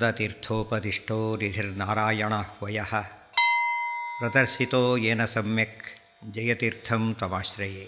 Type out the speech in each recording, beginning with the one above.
ಶ್ರೀಮದಾನಂದತೀರ್ಥೋಪದಿಷ್ಟೋ ನಿಧಿರ್ನಾರಾಯಣ ವಯಃ ಪ್ರದರ್ಶಿತೋ ಯೇನ ಸಮ್ಯಕ್ ಜಯತೀರ್ಥಂ ತಮಾಶ್ರಯೇ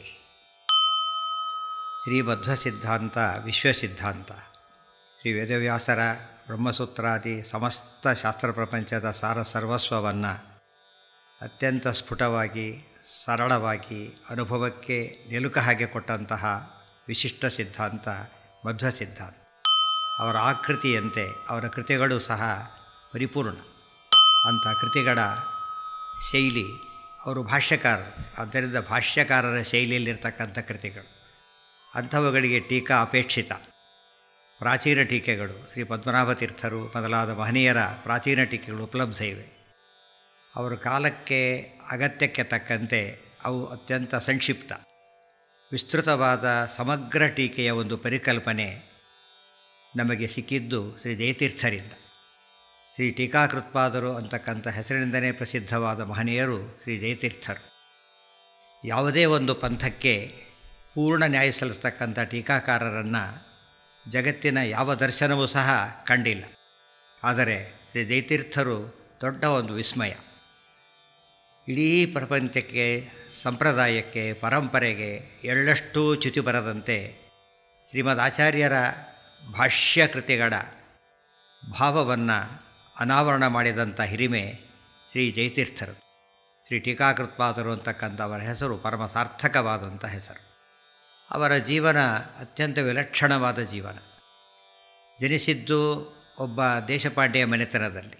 ಶ್ರೀಮಧ್ವಸಿದ್ಧಾಂತ ವಿಶ್ವಸಿದ್ಧಾಂತ ಶ್ರೀ ವೇದವ್ಯಾಸರ ಬ್ರಹ್ಮಸೂತ್ರಾದಿ ಸಮಸ್ತ ಶಾಸ್ತ್ರ ಪ್ರಪಂಚದ ಸಾರ ಸರ್ವಸ್ವವನ್ನು ಅತ್ಯಂತ ಸ್ಫುಟವಾಗಿ ಸರಳವಾಗಿ ಅನುಭವಕ್ಕೆ ನಿಲುಕ ಹಾಗೆ ಕೊಟ್ಟಂತಹ ವಿಶಿಷ್ಟ ಸಿದ್ಧಾಂತ ಮಧ್ವ ಸಿದ್ಧಾಂತ ಅವರ ಆಕೃತಿಯಂತೆ ಅವರ ಕೃತಿಗಳು ಸಹ ಪರಿಪೂರ್ಣ ಅಂಥ ಕೃತಿಗಳ ಶೈಲಿ ಅವರು ಭಾಷ್ಯಕಾರರು ಆದ್ದರಿಂದ ಭಾಷ್ಯಕಾರರ ಶೈಲಿಯಲ್ಲಿರ್ತಕ್ಕಂಥ ಕೃತಿಗಳು ಅಂಥವುಗಳಿಗೆ ಟೀಕಾ ಅಪೇಕ್ಷಿತ ಪ್ರಾಚೀನ ಟೀಕೆಗಳು ಶ್ರೀ ಪದ್ಮನಾಭ ತೀರ್ಥರು ಮೊದಲಾದ ಮಹನೀಯರ ಪ್ರಾಚೀನ ಟೀಕೆಗಳು ಉಪಲಬ್ಧ ಇವೆ ಅವರ ಕಾಲಕ್ಕೆ ಅಗತ್ಯಕ್ಕೆ ತಕ್ಕಂತೆ ಅವು ಅತ್ಯಂತ ಸಂಕ್ಷಿಪ್ತ ವಿಸ್ತೃತವಾದ ಸಮಗ್ರ ಟೀಕೆಯ ಒಂದು ಪರಿಕಲ್ಪನೆ ನಮಗೆ ಸಿಕ್ಕಿದ್ದು ಶ್ರೀ ಜಯತೀರ್ಥರಿಂದ ಶ್ರೀ ಟೀಕಾಕೃತ್ಪಾದರು ಅಂತಕ್ಕಂಥ ಹೆಸರಿನಿಂದಲೇ ಪ್ರಸಿದ್ಧವಾದ ಮಹನೀಯರು ಶ್ರೀ ಜಯತೀರ್ಥರು ಯಾವುದೇ ಒಂದು ಪಂಥಕ್ಕೆ ಪೂರ್ಣ ನ್ಯಾಯ ಸಲ್ಲಿಸ್ತಕ್ಕಂಥ ಟೀಕಾಕಾರರನ್ನು ಜಗತ್ತಿನ ಯಾವ ದರ್ಶನವೂ ಸಹ ಕಂಡಿಲ್ಲ ಆದರೆ ಶ್ರೀ ಜಯತೀರ್ಥರು ದೊಡ್ಡ ಒಂದು ವಿಸ್ಮಯ ಇಡೀ ಪ್ರಪಂಚಕ್ಕೆ ಸಂಪ್ರದಾಯಕ್ಕೆ ಪರಂಪರೆಗೆ ಎಳ್ಳಷ್ಟೂ ಚ್ಯುತಿ ಬರದಂತೆ ಶ್ರೀಮದ್ ಆಚಾರ್ಯರ ಭಾಷ್ಯ ಕೃತಿಗಳ ಭಾವವನ್ನು ಅನಾವರಣ ಮಾಡಿದಂಥ ಹಿರಿಮೆ ಶ್ರೀ ಜಯತೀರ್ಥರು ಶ್ರೀ ಟೀಕಾಕೃತ್ಪಾದರು ಅಂತಕ್ಕಂಥ ಅವರ ಹೆಸರು ಪರಮ ಸಾರ್ಥಕವಾದಂಥ ಹೆಸರು ಅವರ ಜೀವನ ಅತ್ಯಂತ ವಿಲಕ್ಷಣವಾದ ಜೀವನ ಜನಿಸಿದ್ದು ಒಬ್ಬ ದೇಶಪಾಂಡೆಯ ಮನೆತನದಲ್ಲಿ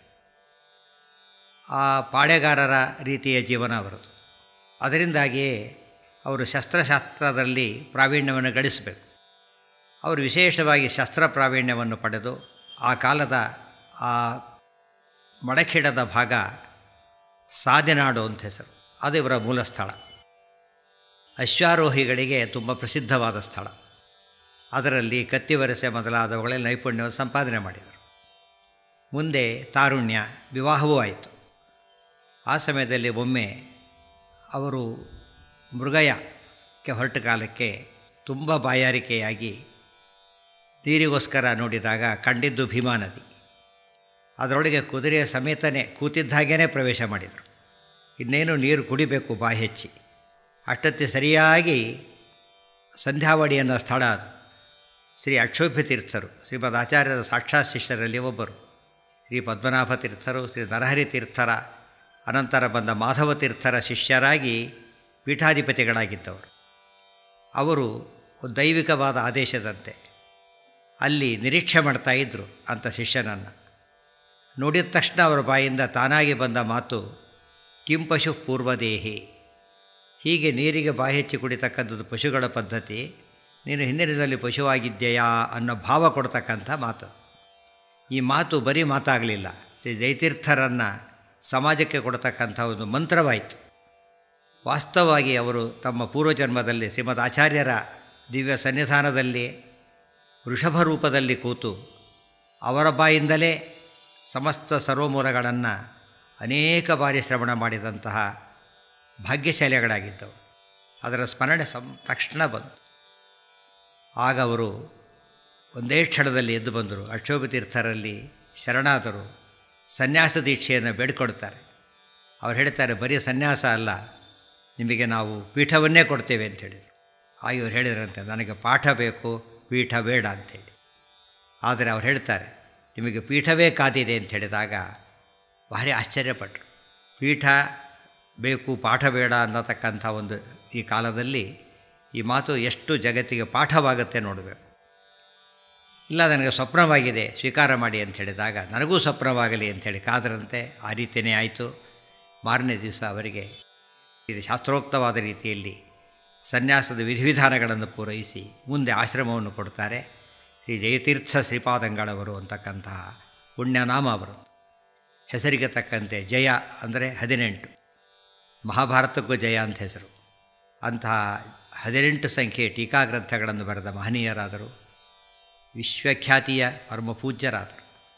ಆ ಪಾಳೆಗಾರರ ರೀತಿಯ ಜೀವನ ಅವರದು ಅದರಿಂದಾಗಿಯೇ ಅವರು ಶಸ್ತ್ರಶಾಸ್ತ್ರದಲ್ಲಿ ಪ್ರಾವೀಣ್ಯವನ್ನು ಗಳಿಸಬೇಕು ಅವರು ವಿಶೇಷವಾಗಿ ಶಸ್ತ್ರ ಪ್ರಾವೀಣ್ಯವನ್ನು ಪಡೆದು ಆ ಕಾಲದ ಆ ಮಡಖಿಡದ ಭಾಗ ಸಾದೆನಾಡು ಅಂತ ಹೆಸರು ಅದು ಇವರ ಮೂಲ ಸ್ಥಳ ಅಶ್ವಾರೋಹಿಗಳಿಗೆ ತುಂಬ ಪ್ರಸಿದ್ಧವಾದ ಸ್ಥಳ ಅದರಲ್ಲಿ ಕತ್ತಿವರಸೆ ಮೊದಲಾದವುಗಳಲ್ಲಿ ನೈಪುಣ್ಯವನ್ನು ಸಂಪಾದನೆ ಮಾಡಿದರು ಮುಂದೆ ತಾರುಣ್ಯ ವಿವಾಹವೂ ಆಯಿತು ಆ ಸಮಯದಲ್ಲಿ ಒಮ್ಮೆ ಅವರು ಮೃಗಯಕ್ಕೆ ಹೊರಟ ಕಾಲಕ್ಕೆ ತುಂಬ ಬಾಯಾರಿಕೆಯಾಗಿ ನೀರಿಗೋಸ್ಕರ ನೋಡಿದಾಗ ಕಂಡಿದ್ದು ಭೀಮಾ ನದಿ ಅದರೊಳಗೆ ಕುದುರೆಯ ಸಮೇತನೇ ಕೂತಿದ್ದ ಹಾಗೇ ಪ್ರವೇಶ ಮಾಡಿದರು ಇನ್ನೇನು ನೀರು ಕುಡಿಬೇಕು ಬಾಯಿ ಹೆಚ್ಚಿ ಅಷ್ಟೊತ್ತಿ ಸರಿಯಾಗಿ ಸಂಧ್ಯಾವಡಿ ಅನ್ನೋ ಸ್ಥಳ ಅದು ಶ್ರೀ ಅಕ್ಷೋಭ್ಯ ತೀರ್ಥರು ಶ್ರೀಮದ್ ಆಚಾರ್ಯರ ಸಾಕ್ಷಾತ್ ಶಿಷ್ಯರಲ್ಲಿ ಒಬ್ಬರು ಶ್ರೀ ಪದ್ಮನಾಭ ತೀರ್ಥರು ಶ್ರೀ ನರಹರಿ ತೀರ್ಥರ ಅನಂತರ ಬಂದ ಮಾಧವ ತೀರ್ಥರ ಶಿಷ್ಯರಾಗಿ ಪೀಠಾಧಿಪತಿಗಳಾಗಿದ್ದವರು ಅವರು ದೈವಿಕವಾದ ಆದೇಶದಂತೆ ಅಲ್ಲಿ ನಿರೀಕ್ಷೆ ಮಾಡ್ತಾಯಿದ್ರು ಅಂಥ ಶಿಷ್ಯನನ್ನು ನೋಡಿದ ತಕ್ಷಣ ಅವರ ಬಾಯಿಂದ ತಾನಾಗಿ ಬಂದ ಮಾತು ಕಿಂ ಪಶು ಪೂರ್ವದೇಹಿ ಹೀಗೆ ನೀರಿಗೆ ಬಾಯಿ ಹೆಚ್ಚಿ ಕುಡಿತಕ್ಕಂಥದ್ದು ಪಶುಗಳ ಪದ್ಧತಿ ನೀನು ಹಿಂದಿನದಲ್ಲಿ ಪಶುವಾಗಿದ್ದೀಯಾ ಅನ್ನೋ ಭಾವ ಕೊಡ್ತಕ್ಕಂಥ ಮಾತು ಈ ಮಾತು ಬರೀ ಮಾತಾಗಲಿಲ್ಲ ಶ್ರೀ ಜಯತೀರ್ಥರನ್ನು ಸಮಾಜಕ್ಕೆ ಕೊಡ್ತಕ್ಕಂಥ ಒಂದು ಮಂತ್ರವಾಯಿತು ವಾಸ್ತವವಾಗಿ ಅವರು ತಮ್ಮ ಪೂರ್ವಜನ್ಮದಲ್ಲಿ ಶ್ರೀಮದ್ ಆಚಾರ್ಯರ ದಿವ್ಯ ಸನ್ನಿಧಾನದಲ್ಲಿ ವೃಷಭ ರೂಪದಲ್ಲಿ ಕೂತು ಅವರ ಬಾಯಿಂದಲೇ ಸಮಸ್ತ ಸರ್ವಮೂಲಗಳನ್ನು ಅನೇಕ ಬಾರಿ ಶ್ರವಣ ಮಾಡಿದಂತಹ ಭಾಗ್ಯಶಾಲಿಗಳಾಗಿದ್ದವು ಅದರ ಸ್ಮರಣೆ ಸಂ ತಕ್ಷಣ ಬಂತು ಆಗ ಅವರು ಒಂದೇ ಕ್ಷಣದಲ್ಲಿ ಎದ್ದು ಬಂದರು ಅಕ್ಷೋಭತೀರ್ಥರಲ್ಲಿ ಶರಣಾದರು ಸನ್ಯಾಸ ದೀಕ್ಷೆಯನ್ನು ಬೇಡಿಕೊಡ್ತಾರೆ ಅವ್ರು ಹೇಳ್ತಾರೆ ಬರೀ ಸನ್ಯಾಸ ಅಲ್ಲ ನಿಮಗೆ ನಾವು ಪೀಠವನ್ನೇ ಕೊಡ್ತೇವೆ ಅಂತ ಹೇಳಿದರು ಆಗ ಇವ್ರು ಹೇಳಿದ್ರಂತೆ ನನಗೆ ಪಾಠ ಬೇಕು ಪೀಠ ಬೇಡ ಅಂಥೇಳಿ ಆದರೆ ಅವ್ರು ಹೇಳ್ತಾರೆ ನಿಮಗೆ ಪೀಠವೇ ಕಾದಿದೆ ಅಂತ ಹೇಳಿದಾಗ ಭಾರಿ ಆಶ್ಚರ್ಯಪಟ್ಟರು ಪೀಠ ಬೇಕು ಪಾಠ ಬೇಡ ಅನ್ನತಕ್ಕಂಥ ಒಂದು ಈ ಕಾಲದಲ್ಲಿ ಈ ಮಾತು ಎಷ್ಟು ಜಗತ್ತಿಗೆ ಪಾಠವಾಗುತ್ತೆ ನೋಡಬೇಕು ಇಲ್ಲ ನನಗೆ ಸ್ವಪ್ನವಾಗಿದೆ ಸ್ವೀಕಾರ ಮಾಡಿ ಅಂತ ಹೇಳಿದಾಗ ನನಗೂ ಸ್ವಪ್ನವಾಗಲಿ ಅಂಥೇಳಿ ಕಾದರಂತೆ ಆ ರೀತಿಯೇ ಆಯಿತು ಮಾರನೇ ದಿವಸ ಅವರಿಗೆ ಇದು ಶಾಸ್ತ್ರೋಕ್ತವಾದ ರೀತಿಯಲ್ಲಿ ಸನ್ಯಾಸದ ವಿಧಿವಿಧಾನಗಳನ್ನು ಪೂರೈಸಿ ಮುಂದೆ ಆಶ್ರಮವನ್ನು ಕೊಡ್ತಾರೆ ಶ್ರೀ ಜಯತೀರ್ಥ ಶ್ರೀಪಾದಂಗಳವರು ಅಂತಕ್ಕಂತಹ ಪುಣ್ಯನಾಮ ಅವರು ಹೆಸರಿಗೆ ತಕ್ಕಂತೆ ಜಯ ಅಂದರೆ ಹದಿನೆಂಟು ಮಹಾಭಾರತಕ್ಕೂ ಜಯ ಅಂತ ಹೆಸರು ಅಂತಹ ಹದಿನೆಂಟು ಸಂಖ್ಯೆ ಟೀಕಾಗ್ರಂಥಗಳನ್ನು ಬರೆದ ಮಹನೀಯರಾದರು ವಿಶ್ವಖ್ಯಾತಿಯ ಪರಮಪೂಜ್ಯರಾದರು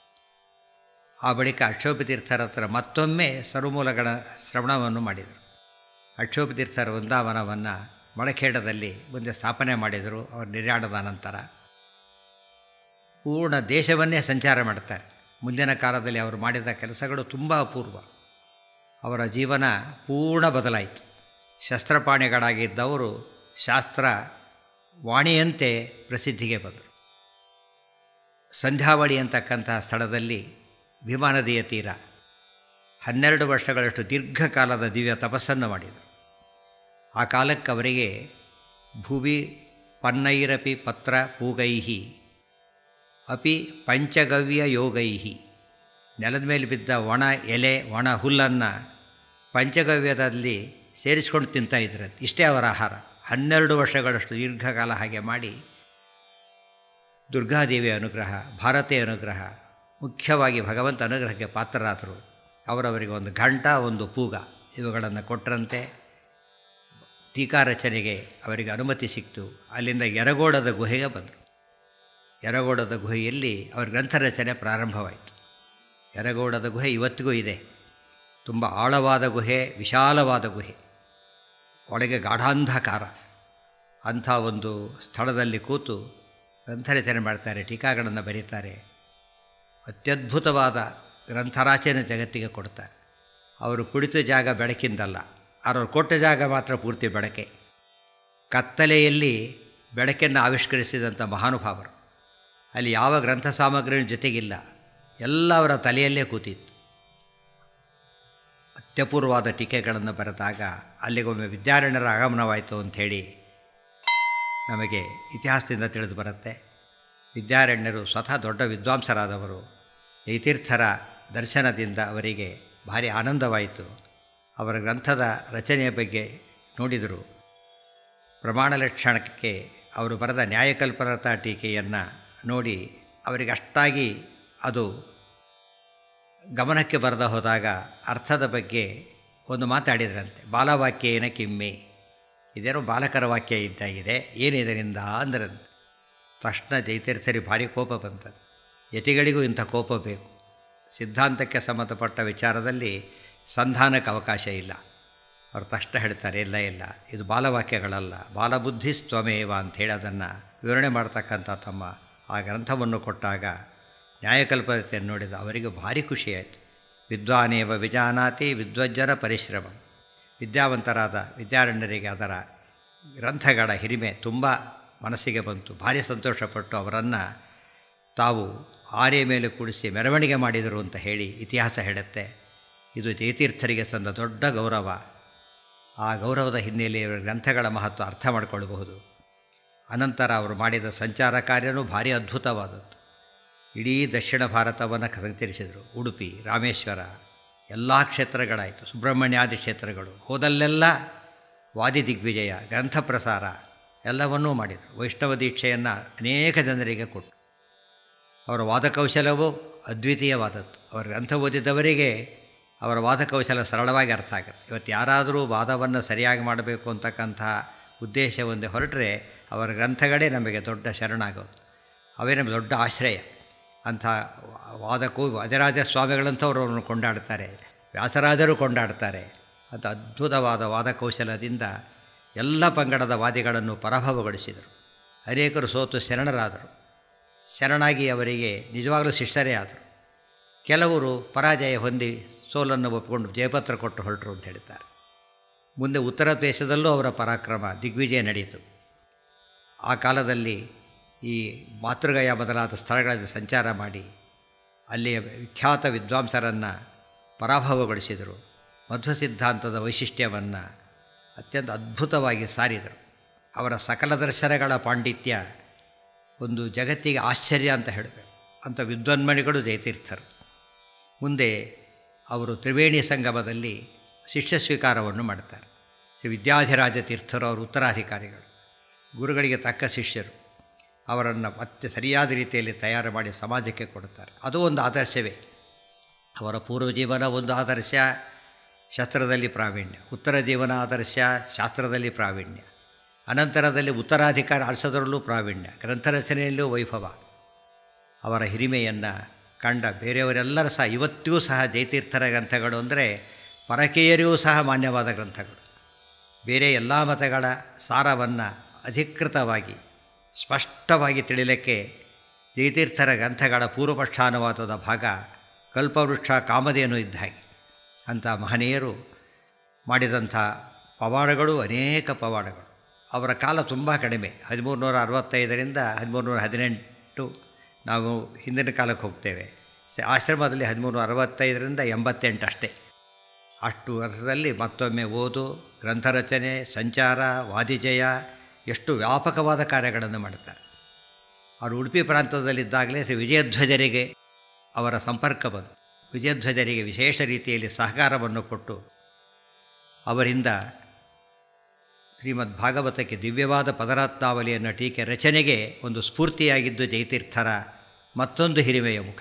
ಆ ಬಳಿಕ ಅಕ್ಷೋಪತೀರ್ಥರ ಹತ್ರ ಮತ್ತೊಮ್ಮೆ ಸರ್ವಮೂಲಗಳ ಶ್ರವಣವನ್ನು ಮಾಡಿದರು ಅಕ್ಷೋಪತೀರ್ಥರ ವೃಂದಾವನವನ್ನು ಮೊಳಖೇಡದಲ್ಲಿ ಮುಂದೆ ಸ್ಥಾಪನೆ ಮಾಡಿದರು ಅವರು ನಿರ್ಯಾಣದ ನಂತರ ಪೂರ್ಣ ದೇಶವನ್ನೇ ಸಂಚಾರ ಮಾಡ್ತಾರೆ ಮುಂದಿನ ಕಾಲದಲ್ಲಿ ಅವರು ಮಾಡಿದ ಕೆಲಸಗಳು ತುಂಬ ಅಪೂರ್ವ ಅವರ ಜೀವನ ಪೂರ್ಣ ಬದಲಾಯಿತು ಶಸ್ತ್ರಪಾಣಿಗಳಾಗಿದ್ದವರು ಶಾಸ್ತ್ರ ವಾಣಿಯಂತೆ ಪ್ರಸಿದ್ಧಿಗೆ ಬಂದರು ಸಂಧ್ಯಾವಳಿ ಅಂತಕ್ಕಂತಹ ಸ್ಥಳದಲ್ಲಿ ಭೀಮಾ ನದಿಯ ತೀರ ಹನ್ನೆರಡು ವರ್ಷಗಳಷ್ಟು ದೀರ್ಘಕಾಲದ ದಿವ್ಯ ತಪಸ್ಸನ್ನು ಮಾಡಿದರು ಆ ಕಾಲಕ್ಕೆ ಅವರಿಗೆ ಭುವಿ ಪನ್ನೈರಪಿ ಪತ್ರ ಪೂಗೈಹಿ ಅಪಿ ಪಂಚಗವ್ಯ ಯೋಗೈಹಿ ನೆಲದ ಮೇಲೆ ಬಿದ್ದ ಒಣ ಎಲೆ ಒಣ ಹುಲ್ಲನ್ನು ಪಂಚಗವ್ಯದಲ್ಲಿ ಸೇರಿಸ್ಕೊಂಡು ತಿಂತಾ ಇದ್ರಂತೆ ಇಷ್ಟೇ ಅವರ ಆಹಾರ ಹನ್ನೆರಡು ವರ್ಷಗಳಷ್ಟು ದೀರ್ಘಕಾಲ ಹಾಗೆ ಮಾಡಿ ದುರ್ಗಾದೇವಿಯ ಅನುಗ್ರಹ ಭಾರತೀಯ ಅನುಗ್ರಹ ಮುಖ್ಯವಾಗಿ ಭಗವಂತ ಅನುಗ್ರಹಕ್ಕೆ ಪಾತ್ರರಾದರು ಅವರವರಿಗೆ ಒಂದು ಘಂಟ ಒಂದು ಪೂಗ ಇವುಗಳನ್ನು ಕೊಟ್ಟರಂತೆ ಟೀಕಾ ರಚನೆಗೆ ಅವರಿಗೆ ಅನುಮತಿ ಸಿಕ್ತು ಅಲ್ಲಿಂದ ಯರಗೋಡದ ಗುಹೆಗೆ ಬಂದರು ಯರಗೋಡದ ಗುಹೆಯಲ್ಲಿ ಅವರ ಗ್ರಂಥ ರಚನೆ ಪ್ರಾರಂಭವಾಯಿತು ಯರಗೋಡದ ಗುಹೆ ಇವತ್ತಿಗೂ ಇದೆ ತುಂಬ ಆಳವಾದ ಗುಹೆ ವಿಶಾಲವಾದ ಗುಹೆ ಒಳಗೆ ಗಾಢಾಂಧಕಾರ ಅಂಥ ಒಂದು ಸ್ಥಳದಲ್ಲಿ ಕೂತು ಗ್ರಂಥರಚನೆ ಮಾಡ್ತಾರೆ ಟೀಕಾಗಳನ್ನು ಬರೀತಾರೆ ಅತ್ಯದ್ಭುತವಾದ ಗ್ರಂಥರಾಚನೆ ಜಗತ್ತಿಗೆ ಕೊಡ್ತಾರೆ ಅವರು ಕುಳಿತ ಜಾಗ ಬೆಳಕಿಂದಲ್ಲ ಅವರು ಕೊಟ್ಟ ಜಾಗ ಮಾತ್ರ ಪೂರ್ತಿ ಬೆಳಕೆ ಕತ್ತಲೆಯಲ್ಲಿ ಬೆಳಕನ್ನು ಆವಿಷ್ಕರಿಸಿದಂಥ ಮಹಾನುಭಾವರು ಅಲ್ಲಿ ಯಾವ ಗ್ರಂಥ ಸಾಮಗ್ರಿಯ ಜೊತೆಗಿಲ್ಲ ಎಲ್ಲ ಅವರ ತಲೆಯಲ್ಲೇ ಕೂತಿತ್ತು ಅತ್ಯಪೂರ್ವವಾದ ಟೀಕೆಗಳನ್ನು ಬರೆದಾಗ ಅಲ್ಲಿಗೊಮ್ಮೆ ವಿದ್ಯಾರಣ್ಯರ ಆಗಮನವಾಯಿತು ಅಂಥೇಳಿ ನಮಗೆ ಇತಿಹಾಸದಿಂದ ತಿಳಿದು ಬರುತ್ತೆ ವಿದ್ಯಾರಣ್ಯರು ಸ್ವತಃ ದೊಡ್ಡ ವಿದ್ವಾಂಸರಾದವರು ಯತೀರ್ಥರ ದರ್ಶನದಿಂದ ಅವರಿಗೆ ಭಾರಿ ಆನಂದವಾಯಿತು ಅವರ ಗ್ರಂಥದ ರಚನೆಯ ಬಗ್ಗೆ ನೋಡಿದರು ಪ್ರಮಾಣ ಲಕ್ಷಣಕ್ಕೆ ಅವರು ಬರೆದ ನ್ಯಾಯಕಲ್ಪನತಾ ಟೀಕೆಯನ್ನು ನೋಡಿ ಅವರಿಗೆ ಅಷ್ಟಾಗಿ ಅದು ಗಮನಕ್ಕೆ ಬರದ ಹೋದಾಗ ಅರ್ಥದ ಬಗ್ಗೆ ಒಂದು ಮಾತಾಡಿದ್ರಂತೆ ಬಾಲವಾಕ್ಯೇನ ಕಿಮ್ಮೆ ಇದೇನೋ ಬಾಲಕರ ವಾಕ್ಯ ಇದ್ದಾಗಿದೆ ಏನಿದರಿಂದ ಅಂದ್ರಂತೆ ತಕ್ಷಣ ಜೈತೀರ್ಥರಿಗೆ ಭಾರಿ ಕೋಪ ಬಂತದ್ದು ಯತಿಗಳಿಗೂ ಇಂಥ ಕೋಪ ಬೇಕು ಸಿದ್ಧಾಂತಕ್ಕೆ ಸಂಬಂಧಪಟ್ಟ ವಿಚಾರದಲ್ಲಿ ಸಂಧಾನಕ್ಕೆ ಅವಕಾಶ ಇಲ್ಲ ಅವರು ತಕ್ಷಣ ಹೇಳ್ತಾರೆ ಇಲ್ಲ ಇಲ್ಲ ಇದು ಬಾಲವಾಕ್ಯಗಳಲ್ಲ ಬಾಲಬುದ್ಧಿ ಸ್ವಮೇವ ಅಂಥೇಳಿ ಅದನ್ನು ವಿವರಣೆ ಮಾಡ್ತಕ್ಕಂಥ ತಮ್ಮ ಆ ಗ್ರಂಥವನ್ನು ಕೊಟ್ಟಾಗ ನ್ಯಾಯಕಲ್ಪತೆಯನ್ನು ನೋಡಿದ ಅವರಿಗೆ ಭಾರಿ ಖುಷಿಯಾಯಿತು ವಿದ್ವಾನೇವ ವಿಜಾನಾತಿ ವಿದ್ವಜ್ಜನ ಪರಿಶ್ರಮ ವಿದ್ಯಾವಂತರಾದ ವಿದ್ಯಾರಣ್ಯರಿಗೆ ಅದರ ಗ್ರಂಥಗಳ ಹಿರಿಮೆ ತುಂಬ ಮನಸ್ಸಿಗೆ ಬಂತು ಭಾರಿ ಸಂತೋಷಪಟ್ಟು ಅವರನ್ನು ತಾವು ಆನೆ ಮೇಲೆ ಕೂಡಿಸಿ ಮೆರವಣಿಗೆ ಮಾಡಿದರು ಅಂತ ಹೇಳಿ ಇತಿಹಾಸ ಹೇಳುತ್ತೆ ಇದು ಜಯತೀರ್ಥರಿಗೆ ಸಂದ ದೊಡ್ಡ ಗೌರವ ಆ ಗೌರವದ ಹಿನ್ನೆಲೆ ಇವರ ಗ್ರಂಥಗಳ ಮಹತ್ವ ಅರ್ಥ ಮಾಡಿಕೊಳ್ಳಬಹುದು ಅನಂತರ ಅವರು ಮಾಡಿದ ಸಂಚಾರ ಕಾರ್ಯನೂ ಭಾರಿ ಅದ್ಭುತವಾದದ್ದು ಇಡೀ ದಕ್ಷಿಣ ಭಾರತವನ್ನು ಸಂಚರಿಸಿದರು ಉಡುಪಿ ರಾಮೇಶ್ವರ ಎಲ್ಲ ಕ್ಷೇತ್ರಗಳಾಯಿತು ಸುಬ್ರಹ್ಮಣ್ಯಾದಿ ಕ್ಷೇತ್ರಗಳು ಹೋದಲ್ಲೆಲ್ಲ ವಾದಿ ದಿಗ್ವಿಜಯ ಗ್ರಂಥ ಪ್ರಸಾರ ಎಲ್ಲವನ್ನೂ ಮಾಡಿದರು ವೈಷ್ಣವ ದೀಕ್ಷೆಯನ್ನು ಅನೇಕ ಜನರಿಗೆ ಕೊಟ್ಟು ಅವರ ವಾದಕೌಶಲವೂ ಅದ್ವಿತೀಯವಾದದ್ದು ಅವರ ಗ್ರಂಥ ಓದಿದವರಿಗೆ ಅವರ ವಾದಕೌಶಲ ಸರಳವಾಗಿ ಅರ್ಥ ಆಗುತ್ತೆ ಇವತ್ತು ಯಾರಾದರೂ ವಾದವನ್ನು ಸರಿಯಾಗಿ ಮಾಡಬೇಕು ಅಂತಕ್ಕಂತಹ ಉದ್ದೇಶವೊಂದೇ ಹೊರಟ್ರೆ ಅವರ ಗ್ರಂಥಗಳೇ ನಮಗೆ ದೊಡ್ಡ ಶರಣಾಗೋದು ಅವೇ ನಮಗೆ ದೊಡ್ಡ ಆಶ್ರಯ ಅಂಥ ವಾದಕ್ಕೂ ವಾದರಾಜ ಸ್ವಾಮಿಗಳಂಥವ್ರು ಅವರನ್ನು ಕೊಂಡಾಡ್ತಾರೆ ವ್ಯಾಸರಾಜರು ಕೊಂಡಾಡ್ತಾರೆ ಅಂತ ಅದ್ಭುತವಾದ ವಾದಕೌಶಲದಿಂದ ಎಲ್ಲ ಪಂಗಡದ ವಾದಿಗಳನ್ನು ಪರಾಭವಗೊಳಿಸಿದರು ಅನೇಕರು ಸೋತು ಶರಣರಾದರು ಶರಣಾಗಿ ಅವರಿಗೆ ನಿಜವಾಗಲೂ ಶಿಷ್ಯರೇ ಆದರು ಕೆಲವರು ಪರಾಜಯ ಹೊಂದಿ ಸೋಲನ್ನು ಒಪ್ಪಿಕೊಂಡು ಜಯಪತ್ರ ಕೊಟ್ಟು ಹೊರಟರು ಅಂತ ಹೇಳ್ತಾರೆ ಮುಂದೆ ಉತ್ತರ ದೇಶದಲ್ಲೂ ಅವರ ಪರಾಕ್ರಮ ದಿಗ್ವಿಜಯ ನಡೆಯಿತು ಆ ಕಾಲದಲ್ಲಿ ಈ ಮಾತೃಗಯ ಮೊದಲಾದ ಸ್ಥಳಗಳಲ್ಲಿ ಸಂಚಾರ ಮಾಡಿ ಅಲ್ಲಿಯ ವಿಖ್ಯಾತ ವಿದ್ವಾಂಸರನ್ನು ಪರಾಭವಗೊಳಿಸಿದರು ಮಧ್ವ ಸಿದ್ಧಾಂತದ ವೈಶಿಷ್ಟ್ಯವನ್ನು ಅತ್ಯಂತ ಅದ್ಭುತವಾಗಿ ಸಾರಿದರು ಅವರ ಸಕಲ ದರ್ಶನಗಳ ಪಾಂಡಿತ್ಯ ಒಂದು ಜಗತ್ತಿಗೆ ಆಶ್ಚರ್ಯ ಅಂತ ಹೇಳಬೇಕು ಅಂಥ ವಿದ್ವನ್ಮಣಿಗಳು ಜಯತೀರ್ಥರು ಮುಂದೆ ಅವರು ತ್ರಿವೇಣಿ ಸಂಗಮದಲ್ಲಿ ಶಿಷ್ಯ ಸ್ವೀಕಾರವನ್ನು ಮಾಡ್ತಾರೆ ಶ್ರೀ ವಿದ್ಯಾಧಿರಾಜ ತೀರ್ಥರು ಅವರು ಉತ್ತರಾಧಿಕಾರಿಗಳು ಗುರುಗಳಿಗೆ ತಕ್ಕ ಶಿಷ್ಯರು ಅವರನ್ನು ಮತ್ತೆ ಸರಿಯಾದ ರೀತಿಯಲ್ಲಿ ತಯಾರು ಮಾಡಿ ಸಮಾಜಕ್ಕೆ ಕೊಡುತ್ತಾರೆ ಅದು ಒಂದು ಆದರ್ಶವೇ ಅವರ ಪೂರ್ವ ಜೀವನ ಒಂದು ಆದರ್ಶ ಶಸ್ತ್ರದಲ್ಲಿ ಪ್ರಾವೀಣ್ಯ ಉತ್ತರ ಜೀವನ ಆದರ್ಶ ಶಾಸ್ತ್ರದಲ್ಲಿ ಪ್ರಾವೀಣ್ಯ ಅನಂತರದಲ್ಲಿ ಉತ್ತರಾಧಿಕಾರ ಆರಿಸೋದ್ರಲ್ಲೂ ಪ್ರಾವೀಣ್ಯ ಗ್ರಂಥರಚನೆಯಲ್ಲೂ ವೈಭವ ಅವರ ಹಿರಿಮೆಯನ್ನು ಕಂಡ ಬೇರೆಯವರೆಲ್ಲರೂ ಸಹ ಇವತ್ತಿಗೂ ಸಹ ಜಯತೀರ್ಥರ ಗ್ರಂಥಗಳು ಅಂದರೆ ಪರಕೀಯರಿಗೂ ಸಹ ಮಾನ್ಯವಾದ ಗ್ರಂಥಗಳು ಬೇರೆ ಎಲ್ಲ ಮತಗಳ ಸಾರವನ್ನು ಅಧಿಕೃತವಾಗಿ ಸ್ಪಷ್ಟವಾಗಿ ತಿಳಿಲಿಕ್ಕೆ ಜಯತೀರ್ಥರ ಗ್ರಂಥಗಳ ಪೂರ್ವಪಕ್ಷಾನುವಾದದ ಭಾಗ ಕಲ್ಪವೃಕ್ಷ ಕಾಮಧೇನು ಇದ್ದ ಹಾಗೆ ಅಂಥ ಮಹನೀಯರು ಮಾಡಿದಂಥ ಪವಾಡಗಳು ಅನೇಕ ಪವಾಡಗಳು ಅವರ ಕಾಲ ತುಂಬ ಕಡಿಮೆ ಹದಿಮೂರು ನೂರ ಅರವತ್ತೈದರಿಂದ ಹದಿಮೂರು ನೂರ ಹದಿನೆಂಟು ನಾವು ಹಿಂದಿನ ಕಾಲಕ್ಕೆ ಹೋಗ್ತೇವೆ ಸ- ಆಶ್ರಮದಲ್ಲಿ ಹದಿಮೂರು ನೂರ ಅರವತ್ತೈದರಿಂದ ಎಂಬತ್ತೆಂಟು ಅಷ್ಟೇ ಅಷ್ಟು ವರ್ಷದಲ್ಲಿ ಮತ್ತೊಮ್ಮೆ ಓದು ಗ್ರಂಥರಚನೆ ಸಂಚಾರ ವಾದಿಜಯ ಎಷ್ಟು ವ್ಯಾಪಕವಾದ ಕಾರ್ಯಗಳನ್ನು ಮಾಡ್ತಾರೆ ಅವರು ಉಡುಪಿ ಪ್ರಾಂತದಲ್ಲಿದ್ದಾಗಲೇ ಶ್ರೀ ವಿಜಯಧ್ವಜರಿಗೆ ಅವರ ಸಂಪರ್ಕ ಬಂತು ವಿಜಯಧ್ವಜರಿಗೆ ವಿಶೇಷ ರೀತಿಯಲ್ಲಿ ಸಹಕಾರವನ್ನು ಕೊಟ್ಟು ಅವರಿಂದ ಶ್ರೀಮದ್ ಭಾಗವತಕ್ಕೆ ದಿವ್ಯವಾದ ಪದರತ್ನಾವಲಿಯನ್ನು ಟೀಕೆ ರಚನೆಗೆ ಒಂದು ಸ್ಫೂರ್ತಿಯಾಗಿದ್ದು ಜಯತೀರ್ಥರ ಮತ್ತೊಂದು ಹಿರಿಮೆಯ ಮುಖ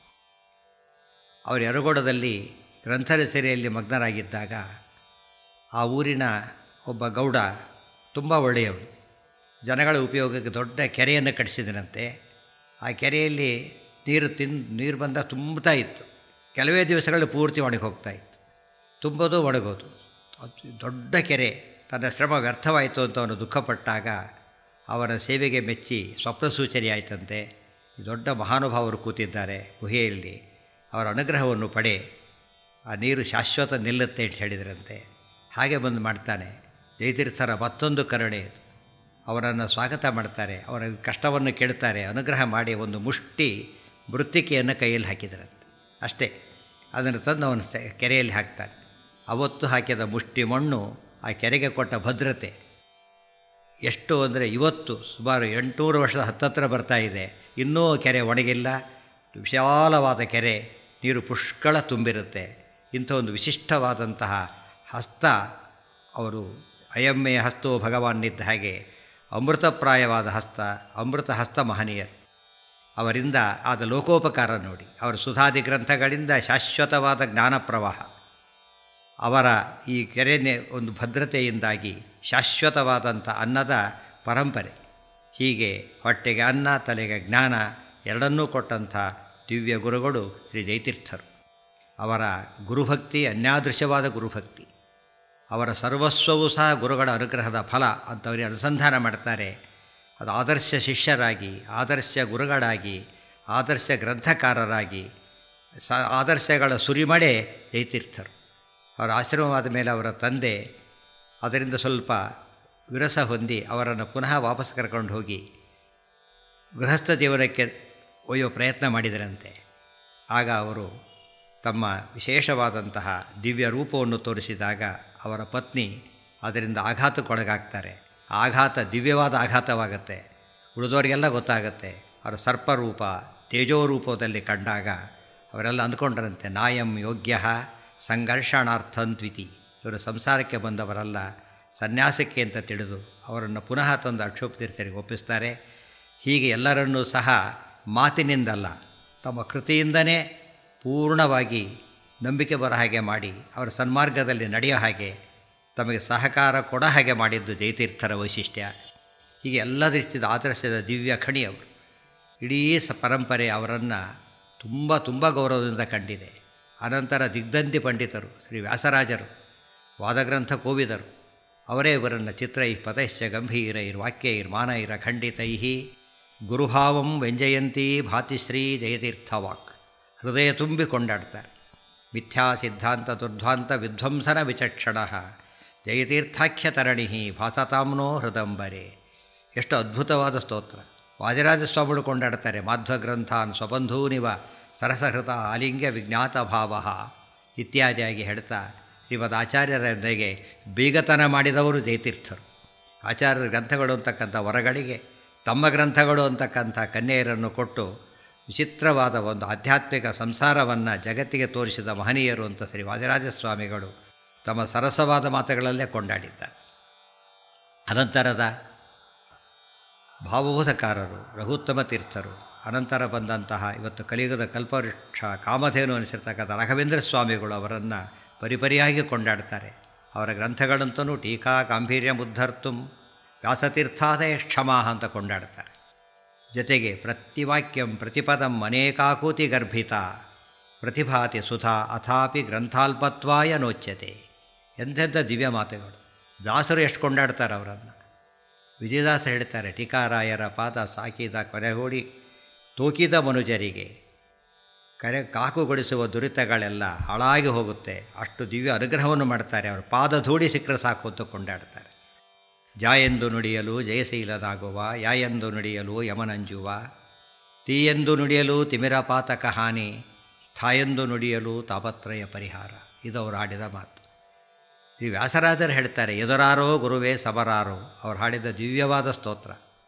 ಅವರು ಯರಗೋಡದಲ್ಲಿ ಗ್ರಂಥರಚನೆಯಲ್ಲಿ ಮಗ್ನರಾಗಿದ್ದಾಗ ಆ ಊರಿನ ಒಬ್ಬ ಗೌಡ ತುಂಬ ಒಳ್ಳೆಯವರು ಜನಗಳ ಉಪಯೋಗಕ್ಕೆ ದೊಡ್ಡ ಕೆರೆಯನ್ನು ಕಟ್ಟಿಸಿದನಂತೆ ಆ ಕೆರೆಯಲ್ಲಿ ನೀರು ತಿನ್ ನೀರು ಬಂದ ತುಂಬುತ್ತಾ ಇತ್ತು ಕೆಲವೇ ದಿವಸಗಳಲ್ಲಿ ಪೂರ್ತಿ ಒಣಗಿ ಹೋಗ್ತಾ ಇತ್ತು ತುಂಬೋದು ಒಣಗೋದು ಅದು ದೊಡ್ಡ ಕೆರೆ ತನ್ನ ಶ್ರಮ ವ್ಯರ್ಥವಾಯಿತು ಅಂತ ಅವನು ದುಃಖಪಟ್ಟಾಗ ಅವರ ಸೇವೆಗೆ ಮೆಚ್ಚಿ ಸ್ವಪ್ನ ಸೂಚನೆ ಆಯಿತಂತೆ ಈ ದೊಡ್ಡ ಮಹಾನುಭಾವರು ಕೂತಿದ್ದಾರೆ ಗುಹೆಯಲ್ಲಿ ಅವರ ಅನುಗ್ರಹವನ್ನು ಪಡೆ ಆ ನೀರು ಶಾಶ್ವತ ನಿಲ್ಲುತ್ತೆ ಅಂತ ಹೇಳಿದ್ರಂತೆ ಹಾಗೆ ಬಂದು ಮಾಡ್ತಾನೆ ಜಯತೀರ್ಥರ ಮತ್ತೊಂದು ಕರುಣೆ ಇದು ಅವರನ್ನು ಸ್ವಾಗತ ಮಾಡ್ತಾರೆ ಅವರ ಕಷ್ಟವನ್ನು ಕೇಳ್ತಾರೆ ಅನುಗ್ರಹ ಮಾಡಿ ಒಂದು ಮುಷ್ಟಿ ಮೃತ್ತಿಕೆಯನ್ನು ಕೈಯಲ್ಲಿ ಹಾಕಿದ್ರಂತೆ ಅಷ್ಟೇ ಅದನ್ನು ತಂದು ಅವನು ಸ- ಕೆರೆಯಲ್ಲಿ ಹಾಕ್ತಾನೆ ಅವತ್ತು ಹಾಕಿದ ಮುಷ್ಟಿ ಮಣ್ಣು ಆ ಕೆರೆಗೆ ಕೊಟ್ಟ ಭದ್ರತೆ ಎಷ್ಟು ಅಂದರೆ ಇವತ್ತು ಸುಮಾರು ಎಂಟುನೂರು ವರ್ಷದ ಹತ್ತತ್ರ ಬರ್ತಾ ಇದೆ ಇನ್ನೂ ಕೆರೆ ಒಣಗಿಲ್ಲ ವಿಶಾಲವಾದ ಕೆರೆ ನೀರು ಪುಷ್ಕಳ ತುಂಬಿರುತ್ತೆ ಇಂಥ ಒಂದು ವಿಶಿಷ್ಟವಾದಂತಹ ಹಸ್ತ ಅವರು ಅಯಮ್ಮೆ ಹಸ್ತೋ ಭಗವಾನ್ನಿದ್ದ ಹಾಗೆ ಅಮೃತಪ್ರಾಯವಾದ ಹಸ್ತ ಅಮೃತ ಹಸ್ತ ಮಹನೀಯರು ಅವರಿಂದ ಆದ ಲೋಕೋಪಕಾರ ನೋಡಿ ಅವರ ಸುಧಾದಿ ಗ್ರಂಥಗಳಿಂದ ಶಾಶ್ವತವಾದ ಜ್ಞಾನ ಪ್ರವಾಹ ಅವರ ಈ ಕೆರೆನೆ ಒಂದು ಭದ್ರತೆಯಿಂದಾಗಿ ಶಾಶ್ವತವಾದಂಥ ಅನ್ನದ ಪರಂಪರೆ ಹೀಗೆ ಹೊಟ್ಟೆಗೆ ಅನ್ನ ತಲೆಗೆ ಜ್ಞಾನ ಎರಡನ್ನೂ ಕೊಟ್ಟಂಥ ದಿವ್ಯ ಗುರುಗಳು ಶ್ರೀ ಜಯತೀರ್ಥರು ಅವರ ಗುರುಭಕ್ತಿ ಅನ್ಯಾದೃಶ್ಯವಾದ ಗುರುಭಕ್ತಿ ಅವರ ಸರ್ವಸ್ವವೂ ಸಹ ಗುರುಗಳ ಅನುಗ್ರಹದ ಫಲ ಅಂತವರಿಗೆ ಅನುಸಂಧಾನ ಮಾಡ್ತಾರೆ ಅದು ಆದರ್ಶ ಶಿಷ್ಯರಾಗಿ ಆದರ್ಶ ಗುರುಗಳಾಗಿ ಆದರ್ಶ ಗ್ರಂಥಕಾರರಾಗಿ ಸ ಆದರ್ಶಗಳ ಸುರಿಮಳೆ ಜಯತೀರ್ಥರು ಅವರ ಆಶ್ರಮವಾದ ಮೇಲೆ ಅವರ ತಂದೆ ಅದರಿಂದ ಸ್ವಲ್ಪ ವಿರಸ ಹೊಂದಿ ಅವರನ್ನು ಪುನಃ ವಾಪಸ್ ಕರ್ಕೊಂಡು ಹೋಗಿ ಗೃಹಸ್ಥ ಜೀವನಕ್ಕೆ ಒಯ್ಯೋ ಪ್ರಯತ್ನ ಮಾಡಿದರಂತೆ ಆಗ ಅವರು ತಮ್ಮ ವಿಶೇಷವಾದಂತಹ ದಿವ್ಯ ರೂಪವನ್ನು ತೋರಿಸಿದಾಗ ಅವರ ಪತ್ನಿ ಅದರಿಂದ ಆಘಾತಕ್ಕೊಳಗಾಗ್ತಾರೆ ಆ ಆಘಾತ ದಿವ್ಯವಾದ ಆಘಾತವಾಗತ್ತೆ ಉಳಿದವರಿಗೆಲ್ಲ ಗೊತ್ತಾಗತ್ತೆ ಅವರ ಸರ್ಪರೂಪ ತೇಜೋರೂಪದಲ್ಲಿ ಕಂಡಾಗ ಅವರೆಲ್ಲ ಅಂದ್ಕೊಂಡ್ರಂತೆ ನಾಯಂ ಯೋಗ್ಯ ಸಂಘರ್ಷಣಾರ್ಥಂತ್ವಿತಿ ಇವರು ಸಂಸಾರಕ್ಕೆ ಬಂದವರಲ್ಲ ಸನ್ಯಾಸಕ್ಕೆ ಅಂತ ತಿಳಿದು ಅವರನ್ನು ಪುನಃ ತಂದು ಅಕ್ಷೋಪತೀರ್ಥರಿಗೆ ಒಪ್ಪಿಸ್ತಾರೆ ಹೀಗೆ ಎಲ್ಲರನ್ನೂ ಸಹ ಮಾತಿನಿಂದಲ್ಲ ತಮ್ಮ ಕೃತಿಯಿಂದನೇ ಪೂರ್ಣವಾಗಿ ನಂಬಿಕೆ ಬರೋ ಹಾಗೆ ಮಾಡಿ ಅವರ ಸನ್ಮಾರ್ಗದಲ್ಲಿ ನಡೆಯೋ ಹಾಗೆ ತಮಗೆ ಸಹಕಾರ ಕೊಡೋ ಹಾಗೆ ಮಾಡಿದ್ದು ಜಯತೀರ್ಥರ ವೈಶಿಷ್ಟ್ಯ ಹೀಗೆ ಎಲ್ಲ ದೃಷ್ಟಿಯಿಂದ ಆದರ್ಶದ ದಿವ್ಯ ಖಣಿ ಅವರು ಇಡೀ ಸ ಪರಂಪರೆ ಅವರನ್ನು ತುಂಬ ತುಂಬ ಗೌರವದಿಂದ ಕಂಡಿದೆ ಅನಂತರ ದಿಗ್ಧಂತಿ ಪಂಡಿತರು ಶ್ರೀ ವ್ಯಾಸರಾಜರು ವಾದಗ್ರಂಥ ಕೋವಿದರು ಅವರೇ ಇವರನ್ನು ಚಿತ್ರೈ ಪತಶ್ಚ ಗಂಭೀರೈರ್ ವಾಕ್ಯೈರ್ ಮಾನೈರ ಖಂಡಿತೈ ಗುರುಭಾವಂ ವ್ಯಂಜಯಂತಿ ಭಾತಿಶ್ರೀ ಜಯತೀರ್ಥ ವಾಕ್ ಹೃದಯ ತುಂಬಿ ಕೊಂಡಾಡ್ತಾರೆ ಮಿಥ್ಯಾ ಸಿದ್ಧಾಂತ ದುರ್ಧ್ವಾಂತ ವಿಧ್ವಂಸನ ವಿಚಕ್ಷಣ ಜಯತೀರ್ಥಾಖ್ಯ ತರಣಿ ಭಾಸತಾಮ್ನೋ ಹೃದಂಬರೆ ಎಷ್ಟು ಅದ್ಭುತವಾದ ಸ್ತೋತ್ರ ವಾದಿರಾಜ ಸ್ವಾಮಿಗಳು ಕೊಂಡಾಡ್ತಾರೆ ಮಾಧ್ವ ಗ್ರಂಥಾನ್ ಸ್ವಬಂಧೂನಿವ ಸರಸಹೃತ ಆಲಿಂಗ್ಯ ವಿಜ್ಞಾತ ಭಾವ ಇತ್ಯಾದಿಯಾಗಿ ಹೇಳ್ತಾ ಶ್ರೀಮದ್ ಆಚಾರ್ಯರೊಂದಿಗೆ ಬೀಗತನ ಮಾಡಿದವರು ಜಯತೀರ್ಥರು ಆಚಾರ್ಯರ ಗ್ರಂಥಗಳು ಅಂತಕ್ಕಂಥ ವರಗಳಿಗೆ ತಮ್ಮ ಗ್ರಂಥಗಳು ಅಂತಕ್ಕಂಥ ಕನ್ಯೆಯರನ್ನು ಕೊಟ್ಟು ವಿಚಿತ್ರವಾದ ಒಂದು ಆಧ್ಯಾತ್ಮಿಕ ಸಂಸಾರವನ್ನು ಜಗತ್ತಿಗೆ ತೋರಿಸಿದ ಮಹನೀಯರು ಅಂತ ಶ್ರೀ ವಾದಿರಾಜ ಸ್ವಾಮಿಗಳು ತಮ್ಮ ಸರಸವಾದ ಮಾತುಗಳಲ್ಲೇ ಕೊಂಡಾಡಿದ್ದಾರೆ ಅನಂತರದ ಭಾವಬೋಧಕಾರರು ರಘುತ್ತಮ ತೀರ್ಥರು ಅನಂತರ ಬಂದಂತಹ ಇವತ್ತು ಕಲಿಯುಗದ ಕಲ್ಪವೃಕ್ಷ ಕಾಮಧೇನು ಅನಿಸಿರ್ತಕ್ಕಂಥ ರಾಘವೇಂದ್ರ ಸ್ವಾಮಿಗಳು ಅವರನ್ನು ಪರಿಪರಿಯಾಗಿ ಕೊಂಡಾಡ್ತಾರೆ ಅವರ ಗ್ರಂಥಗಳಂತೂ ಟೀಕಾ ಗಾಂಭೀರ್ಯ ಮುದ್ಧರ್ತುಂ ವ್ಯಾಸತೀರ್ಥಾದಯ ಕ್ಷಮಾ ಅಂತ ಕೊಂಡಾಡ್ತಾರೆ ಜೊತೆಗೆ ಪ್ರತಿವಾಕ್ಯಂ ಪ್ರತಿಪದಂ ಅನೇಕಾಕೂತಿ ಗರ್ಭಿತ ಪ್ರತಿಭಾತಿ ಸುಧಾ ಅಥಾಪಿ ಗ್ರಂಥಾಲ್ಪತ್ವಾಯ ನೋಚ್ಯತೆ ಎಂಥೆಂಥ ದಿವ್ಯ ಮಾತುಗಳು ದಾಸರು ಎಷ್ಟು ಕೊಂಡಾಡ್ತಾರೆ ಅವರನ್ನು ವಿಜಯದಾಸ ಹೇಳ್ತಾರೆ ಟೀಕಾರಾಯರ ಪಾದ ಸಾಕಿದ ಕೊನೆಗೂಡಿ ತೂಕಿದ ಮನುಜರಿಗೆ ಕರೆ ಕಾಕುಗೊಳಿಸುವ ದುರಿತಗಳೆಲ್ಲ ಹಾಳಾಗಿ ಹೋಗುತ್ತೆ ಅಷ್ಟು ದಿವ್ಯ ಅನುಗ್ರಹವನ್ನು ಮಾಡ್ತಾರೆ ಅವರು ಪಾದ ಧೂಳಿ ಸಿಕ್ಕರೆ ಸಾಕು ಅಂತ ಕೊಂಡಾಡ್ತಾರೆ ಜಾಯೆಂದು ನುಡಿಯಲು ಜಯಶೀಲನಾಗುವ ಯಾಯೆಂದು ನುಡಿಯಲು ಯಮನಂಜುವ ತೀಯೆಂದು ನುಡಿಯಲು ತಿಮಿರಪಾತಕ ಹಾನಿ ಸ್ಥಾಯೆಂದು ನುಡಿಯಲು ತಾಪತ್ರಯ ಪರಿಹಾರ ಇದು ಅವರು ಹಾಡಿದ ಮಾತು ಶ್ರೀ ವ್ಯಾಸರಾಜರು ಹೇಳ್ತಾರೆ ಎದುರಾರೋ ಗುರುವೇ ಸಮರಾರೋ ಅವ್ರು ಹಾಡಿದ ದಿವ್ಯವಾದ ಸ್ತೋತ್ರ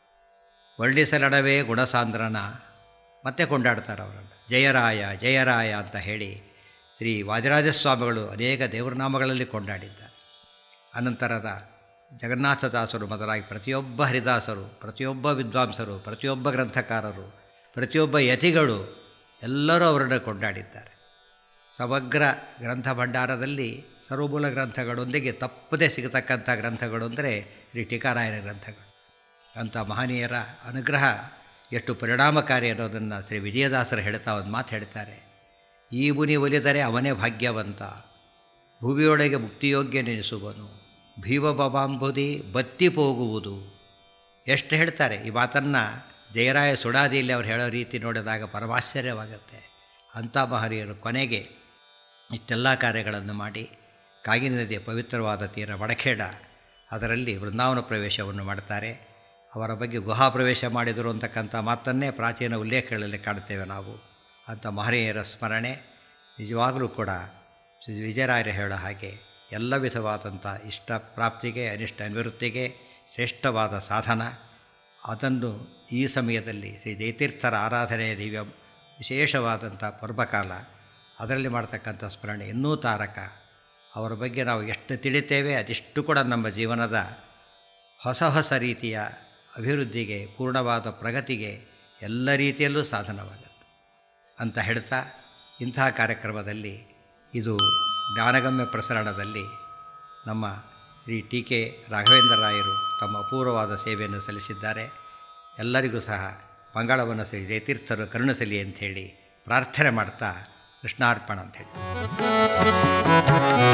ವರ್ಣಿಸಲಡವೇ ಗುಣಸಾಂದ್ರನ ಮತ್ತೆ ಕೊಂಡಾಡ್ತಾರೆ ಅವರನ್ನು ಜಯರಾಯ ಜಯರಾಯ ಅಂತ ಹೇಳಿ ಶ್ರೀ ವಾದಿರಾಜಸ್ವಾಮಿಗಳು ಅನೇಕ ದೇವರನಾಮಗಳಲ್ಲಿ ಕೊಂಡಾಡಿದ್ದಾರೆ ಅನಂತರದ ಜಗನ್ನಾಥದಾಸರು ಮೊದಲಾಗಿ ಪ್ರತಿಯೊಬ್ಬ ಹರಿದಾಸರು ಪ್ರತಿಯೊಬ್ಬ ವಿದ್ವಾಂಸರು ಪ್ರತಿಯೊಬ್ಬ ಗ್ರಂಥಕಾರರು ಪ್ರತಿಯೊಬ್ಬ ಯತಿಗಳು ಎಲ್ಲರೂ ಅವರನ್ನು ಕೊಂಡಾಡಿದ್ದಾರೆ ಸಮಗ್ರ ಗ್ರಂಥ ಭಂಡಾರದಲ್ಲಿ ಸರ್ವಮೂಲ ಗ್ರಂಥಗಳೊಂದಿಗೆ ತಪ್ಪದೇ ಸಿಗತಕ್ಕಂಥ ಗ್ರಂಥಗಳು ಅಂದರೆ ಶ್ರೀ ಟೀಕಾರಾಯರ ಗ್ರಂಥಗಳು ಅಂಥ ಮಹನೀಯರ ಅನುಗ್ರಹ ಎಷ್ಟು ಪರಿಣಾಮಕಾರಿ ಅನ್ನೋದನ್ನು ಶ್ರೀ ವಿಜಯದಾಸರು ಹೇಳ್ತಾ ಒಂದು ಮಾತು ಹೇಳ್ತಾರೆ ಈ ಮುನಿ ಒಲಿದರೆ ಅವನೇ ಭಾಗ್ಯವಂತ ಭುವಿಯೊಳಗೆ ಮುಕ್ತಿಯೋಗ್ಯ ನೆನೆಸುವನು ಭೀವಬಾಂಬುದಿ ಬತ್ತಿ ಹೋಗುವುದು ಎಷ್ಟು ಹೇಳ್ತಾರೆ ಈ ಮಾತನ್ನು ಜಯರಾಯ ಸುಡಾದಿಯಲ್ಲಿ ಅವ್ರು ಹೇಳೋ ರೀತಿ ನೋಡಿದಾಗ ಪರಮಾಶ್ಚರ್ಯವಾಗುತ್ತೆ ಅಂಥ ಮಹನೀಯರು ಕೊನೆಗೆ ಇಷ್ಟೆಲ್ಲ ಕಾರ್ಯಗಳನ್ನು ಮಾಡಿ ಕಾಗಿನ ನದಿಯ ಪವಿತ್ರವಾದ ತೀರ ವಡಖೇಡ ಅದರಲ್ಲಿ ವೃಂದಾವನ ಪ್ರವೇಶವನ್ನು ಮಾಡ್ತಾರೆ ಅವರ ಬಗ್ಗೆ ಗುಹಾ ಪ್ರವೇಶ ಮಾಡಿದರು ಅಂತಕ್ಕಂಥ ಮಾತನ್ನೇ ಪ್ರಾಚೀನ ಉಲ್ಲೇಖಗಳಲ್ಲಿ ಕಾಣ್ತೇವೆ ನಾವು ಅಂಥ ಮಹನೀಯರ ಸ್ಮರಣೆ ನಿಜವಾಗಲೂ ಕೂಡ ಶ್ರೀ ವಿಜಯರಾಯರು ಹೇಳೋ ಹಾಗೆ ಎಲ್ಲ ವಿಧವಾದಂಥ ಇಷ್ಟ ಪ್ರಾಪ್ತಿಗೆ ಅನಿಷ್ಟ ನಿವೃತ್ತಿಗೆ ಶ್ರೇಷ್ಠವಾದ ಸಾಧನ ಅದನ್ನು ಈ ಸಮಯದಲ್ಲಿ ಶ್ರೀ ಜಯತೀರ್ಥರ ಆರಾಧನೆಯ ದಿವ್ಯ ವಿಶೇಷವಾದಂಥ ಪರ್ವಕಾಲ ಅದರಲ್ಲಿ ಮಾಡ್ತಕ್ಕಂಥ ಸ್ಮರಣೆ ಇನ್ನೂ ತಾರಕ ಅವರ ಬಗ್ಗೆ ನಾವು ಎಷ್ಟು ತಿಳಿತೇವೆ ಅದಿಷ್ಟು ಕೂಡ ನಮ್ಮ ಜೀವನದ ಹೊಸ ಹೊಸ ರೀತಿಯ ಅಭಿವೃದ್ಧಿಗೆ ಪೂರ್ಣವಾದ ಪ್ರಗತಿಗೆ ಎಲ್ಲ ರೀತಿಯಲ್ಲೂ ಸಾಧನವಾಗುತ್ತೆ ಅಂತ ಹೇಳ್ತಾ ಇಂತಹ ಕಾರ್ಯಕ್ರಮದಲ್ಲಿ ಇದು ಜ್ಞಾನಗಮ್ಯ ಪ್ರಸರಣದಲ್ಲಿ ನಮ್ಮ ಶ್ರೀ ಟಿ ಕೆ ರಾಘವೇಂದ್ರ ರಾಯರು ತಮ್ಮ ಅಪೂರ್ವವಾದ ಸೇವೆಯನ್ನು ಸಲ್ಲಿಸಿದ್ದಾರೆ ಎಲ್ಲರಿಗೂ ಸಹ ಮಂಗಳವನ್ನು ಶ್ರೀ ಜಯತೀರ್ಥರು ಕರುಣಿಸಲಿ ಅಂಥೇಳಿ ಪ್ರಾರ್ಥನೆ ಮಾಡ್ತಾ ಕೃಷ್ಣಾರ್ಪಣ ಅಂಥೇಳಿ